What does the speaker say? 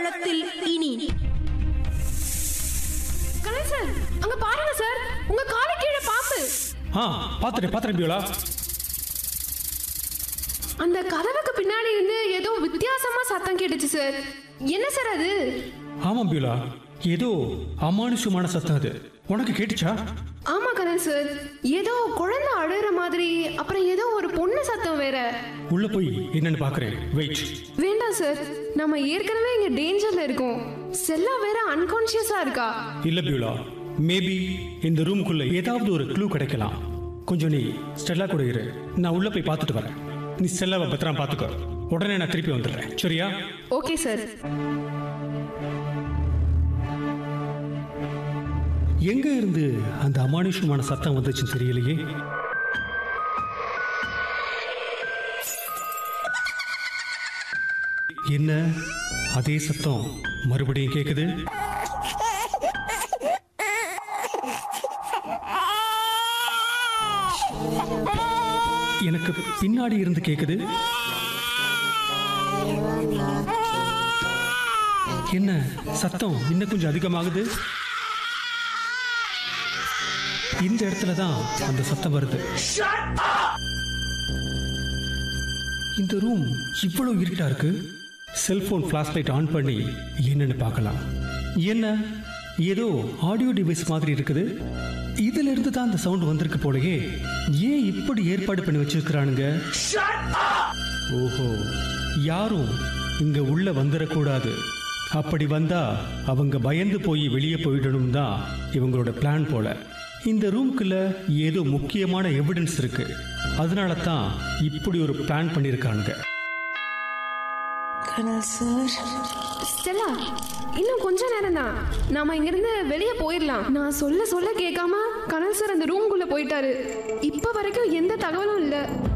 களத்தில் இனி கணேஷ் சார் அங்க பாருங்க சார் உங்க காலை கீழே பாம்பு ஆ பார்த்துட்டேன் பார்த்துட்டேன் பியோலா அந்த கதவுக்கு பின்னாடி இருந்து ஏதோ வித்தியாசமா சத்தம் கேட்டுச்சு சார் என்ன சார் அது ஆமாம் பியோலா ஏதோ அமானுஷமான சத்தம் அது உனக்கு கேட்டுச்சா ஆமா கணேஷ் சார் ஏதோ குழந்தை அழுகிற மாதிரி அப்புறம் ஏதோ ஒரு பொண்ணு சத்தம் வேற உள்ள போய் என்னன்னு பார்க்கறேன் வெயிட் வேண்டாம் சார் நம்ம ஏற்கனவே இங்க டேஞ்சர்ல இருக்கோம் செல்லா வேற அன்கான்சியஸா இருக்கா இல்ல பியூலா மேபி இந்த ரூமுக்குள்ள ஏதாவது ஒரு க்ளூ கிடைக்கலாம் கொஞ்சம் நீ ஸ்டெல்லா கூட இரு நான் உள்ள போய் பார்த்துட்டு வரேன் நீ ஸ்டெல்லாவை பத்திரம் பார்த்துக்கோ உடனே நான் திருப்பி வந்துடுறேன் சரியா ஓகே சார் எங்க இருந்து அந்த அமானுஷமான சத்தம் வந்துச்சுன்னு தெரியலையே என்ன அதே சத்தம் மறுபடியும் கேக்குது எனக்கு பின்னாடி இருந்து கேக்குது என்ன சத்தம் இன்னும் கொஞ்சம் அதிகமாகுது இந்த இடத்துல தான் அந்த சத்தம் வருது இந்த ரூம் இவ்வளவு இருட்டா இருக்கு செல்போன் ஃபிளாஷ் லைட் ஆன் பண்ணி என்னன்னு பார்க்கலாம் என்ன ஏதோ ஆடியோ டிவைஸ் மாதிரி இருக்குது இதுல இருந்து தான் அந்த சவுண்ட் வந்திருக்கு போலயே ஏன் இப்படி ஏற்பாடு பண்ணி வச்சிருக்கிறானுங்க ஓஹோ யாரும் இங்க உள்ள வந்துடக்கூடாது அப்படி வந்தா அவங்க பயந்து போய் வெளியே போயிடணும் தான் இவங்களோட பிளான் போல இந்த ரூம்குள்ள ஏதோ முக்கியமான எவிடன்ஸ் இருக்கு அதனால தான் இப்படி ஒரு பிளான் பண்ணியிருக்கானுங்க ஸ்டெல்லா இன்னும் கொஞ்ச நேரம் தான் நாம இங்கிருந்து வெளியே போயிடலாம் நான் சொல்ல சொல்ல கேட்காம கனல் சார் அந்த ரூம்குள்ள போயிட்டாரு இப்ப வரைக்கும் எந்த தகவலும் இல்ல